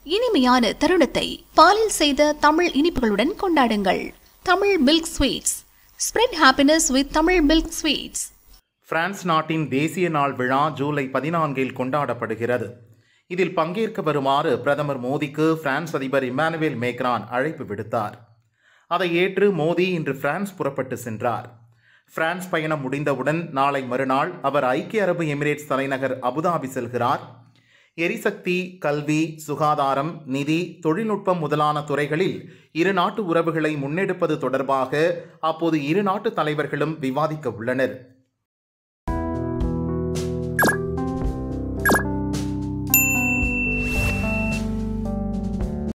இனிமையான தருணத்தை பாலில் செய்த தமிழ் இனிப்புகளுடன் கொண்டாடுங்கள் Tamil milk sweets spread happiness with Tamil milk sweets France நாட்டின் தேசிய நாள் விழா ஜூலை பதினான்கில் கொண்டாடப்படுகிறது இதில் பங்கேற்க வருமாறு பிரதமர் மோடிக்கு பிரான்ஸ் அதிபர் இமானுவேல் மேக்ரான் அழைப்பு விடுத்தார் அதை ஏற்று மோடி இன்று பிரான்ஸ் புறப்பட்டு சென்றார் பிரான்ஸ் பயணம் முடிந்தவுடன் நாளை மறுநாள் அவர் ஐக்கிய அரபு எமிரேட்ஸ் தலைநகர் அபுதாபி செல்கிறார் எரிசக்தி கல்வி சுகாதாரம் நிதி தொழில்நுட்பம் முதலான துறைகளில் இரு நாட்டு உறவுகளை முன்னெடுப்பது தொடர்பாக அப்போது இரு நாட்டு தலைவர்களும் விவாதிக்க உள்ளனர்